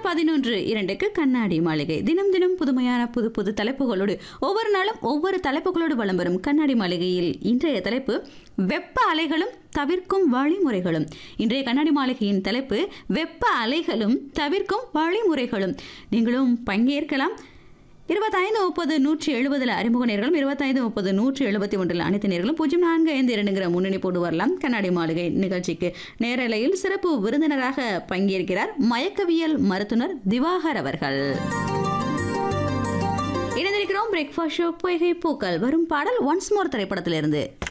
பதினொன்று இரண்டுக்கு கண்ணாடி மாளிகை தினம் தினம் புதுமையான புது புது தலைப்புகளோடு ஒவ்வொரு நாளும் ஒவ்வொரு தலைப்புகளோடு வலம் வரும் கண்ணாடி மாளிகையில் இன்றைய தலைப்பு வெப்ப அலைகளும் தவிர்க்கும் வழிமுறைகளும் இன்றைய கண்ணாடி மாளிகையின் தலைப்பு வெப்ப அலைகளும் தவிர்க்கும் வழிமுறைகளும் நீங்களும் பங்கேற்கலாம் இருபத்தைந்து முப்பது நூற்றி எழுபதில் அறிமுக நேர்களும் இருபத்தைந்து முப்பது நூற்றி எழுபத்தி ஒன்றில் அனைத்து நேர்களும் பூஜ்ஜியம் நான்கு ஐந்து இரண்டுங்கிற முன்னணி போட்டு வரலாம் கண்ணாடி மாளிகை நிகழ்ச்சிக்கு நேரலையில் சிறப்பு விருந்தினராக பங்கேற்கிறார் மயக்கவியல் மருத்துவர் திவாகர் அவர்கள் இணைந்திருக்கிறோம் பிரேக்ஃபாஸ்ட் ஷோ பொய்கை பூக்கள் வரும் பாடல் ஒன்ஸ் மோர் திரைப்படத்திலிருந்து